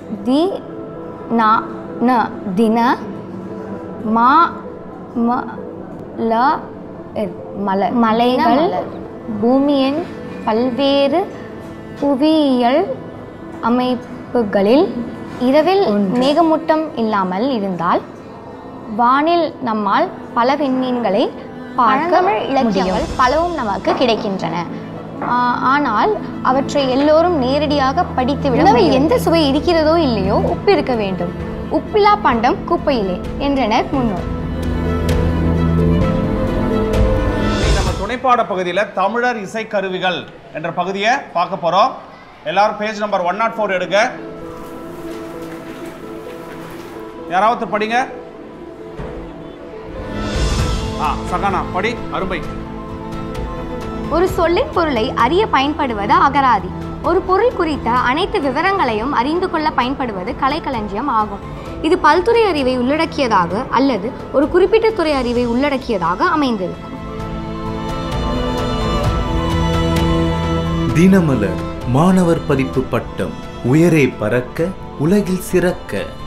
தி நா ந தின மா ம ல இர், மலர் மலைகள் பூமியின் பல்வேறு புவியியல் அமைப்புகளில் இரவில் மேகமூட்டம் இல்லாமல் இருந்தால் வானில் நம்மால் பல விண்மீன்களை பார்க்க பழந்தமிழ் முடியும் இலக்கியங்கள் பலவும் நமக்கு கிடைக்கின்றன ஆ- ஆனால் அவற்றை எல்லோரும் நேரடியாக படித்துவிட உணவில் உணவில் எந்த சுவை இருக்கிறதோ இல்லையோ உப்பு இருக்க வேண்டும் உப்பில்லா பண்டம் குப்பையிலே என்றனர் முன்னோர் இன்னைக்கு நம்ம துணைப்பாட பகுதியில் தமிழர் இசைக்கருவிகள் என்ற பகுதியை பார்க்க போகிறோம் எல்லாரும் page number one nought four எடுங்க யாராவது படிங்க ஆ சகானா படி அருமை ஒரு சொல்லின் பொருளை அறிய பயன்படுவது அகராதி ஒரு பொருள் குறித்த அனைத்து விவரங்களையும் அறிந்து கொள்ள பயன்படுவது கலைக்களஞ்சியம் ஆகும் இது பல்துறை அறிவை உள்ளடக்கியதாக அல்லது ஒரு குறிப்பிட்ட துறை அறிவை உள்ளடக்கியதாக அமைந்திருக்கும் தினமலர் மாணவர் பதிப்பு பட்டம் உயரே பறக்க உலகில் சிறக்க